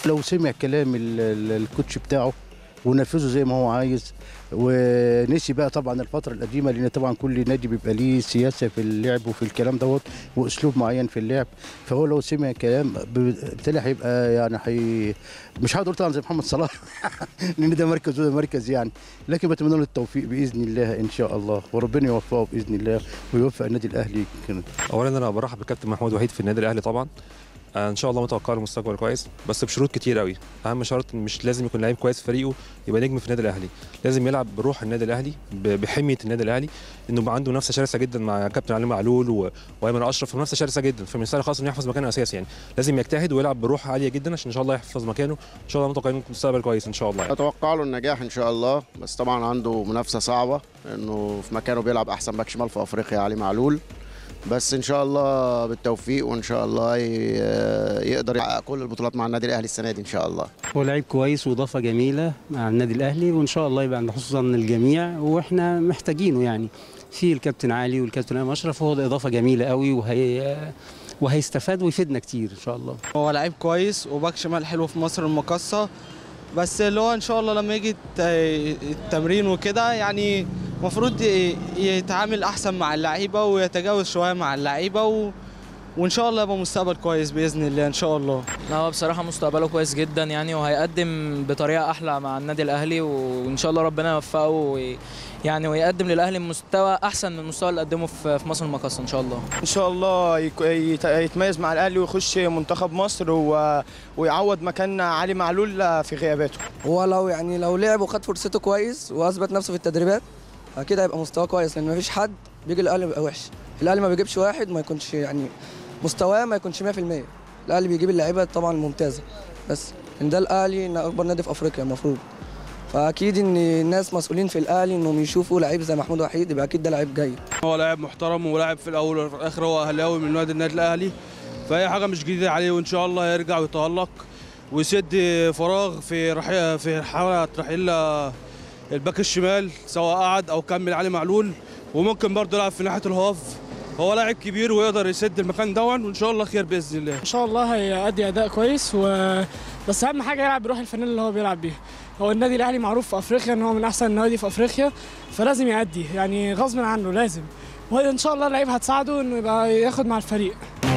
لو سمع كلام ال- ال- الكوتش بتاعه ونفذه زي ما هو عايز ونسي بقى طبعا الفتره القديمه لان طبعا كل نادي بيبقى ليه سياسه في اللعب وفي الكلام دوت واسلوب معين في اللعب فهو لو سمع كلام ب- بالتالي هيبقى يعني حي... مش هقدر طبعا زي محمد صلاح لان ده مركز وده مركز يعني لكن بتمنى له التوفيق باذن الله ان شاء الله وربنا يوفقه باذن الله ويوفق النادي الاهلي كده. اولا انا برحب بالكابتن محمود وحيد في النادي الاهلي طبعا آه، ان شاء الله متوقع له مستقبل كويس بس بشروط كتير قوي اهم شرط مش لازم يكون لعيب كويس في فريقه يبقى نجم في النادي الاهلي لازم يلعب بروح النادي الاهلي ب- بحميه النادي الاهلي انه يبقى عنده منافسه شرسه جدا مع كابتن علي معلول و- وايمن اشرف منافسه شرسه جدا فمن السهل خالص انه يحفظ مكانه اساسي يعني لازم يجتهد ويلعب بروح عاليه جدا عشان ان شاء الله يحفظ مكانه ان شاء الله متوقعين مستقبل كويس ان شاء الله يعني. اتوقع له النجاح ان شاء الله بس طبعا عنده منافسه صعبه انه في مكانه بيلعب احسن باك شمال في افريقيا علي معلول بس ان شاء الله بالتوفيق وان شاء الله ي- يقدر يحقق كل البطولات مع النادي الاهلي السنه دي ان شاء الله هو لعيب كويس واضافه جميله مع النادي الاهلي وان شاء الله يبقى عند حسن ظن الجميع واحنا محتاجينه يعني في الكابتن علي والكابتن امام اشرف هو ده اضافه جميله قوي وهي وهيستفاد ويفيدنا كتير ان شاء الله هو لعيب كويس وباك شمال حلو في مصر المقاصة بس اللي هو ان شاء الله لما يجي الت- التمرين وكده يعني المفروض ي- يتعامل احسن مع اللعيبه ويتجاوز شويه مع اللعيبه و... وان شاء الله يبقى مستقبل كويس باذن الله ان شاء الله لا هو بصراحة مستقبله كويس جدا يعني وهيقدم بطريقة أحلى مع النادي الأهلي وإن شاء الله ربنا يوفقه وي يعني ويقدم للأهلي مستوى أحسن من المستوى اللي قدمه في في مصر المقاصة إن شاء الله ان شاء الله يك- يت- يتميز مع الاهلي ويخش منتخب مصر و... ويعوض مكان علي معلول في غياباته هو لو يعني لو لعب وخد فرصته كويس واثبت نفسه في التدريبات اكيد هيبقى مستواه كويس لان مفيش حد بيجي الاهلي بيبقى وحش الاهلي ما بيجيبش واحد ما يكونش يعني مستواه ما يكونش 100% الاهلي بيجيب اللعيبه طبعا ممتازه بس ان ده الاهلي إن اكبر نادي في افريقيا المفروض فاكيد ان الناس مسؤولين في الاهلي انهم يشوفوا لعيب زي محمود وحيد يبقى اكيد ده لعيب جيد هو لاعب محترم ولاعب في الاول وفي الاخر هو اهلاوي من نادي النادي الاهلي فهي حاجه مش جديده عليه وان شاء الله يرجع ويتالق ويسد فراغ في رحيل في حاله رحيل الباك الشمال سواء قعد او كمل علي معلول وممكن برضه يلعب في ناحيه الهاف هو لاعب كبير ويقدر يسد المكان دون وان شاء الله خير باذن الله ان شاء الله هيأدي اداء كويس و... بس اهم حاجه يلعب بروح الفنان اللي هو بيلعب بيها هو النادي الاهلي معروف في افريقيا ان هو من احسن النوادي في افريقيا فلازم يأدي يعني غصب عنه لازم وان شاء الله اللعيبه هتساعده انه يبقى ياخد مع الفريق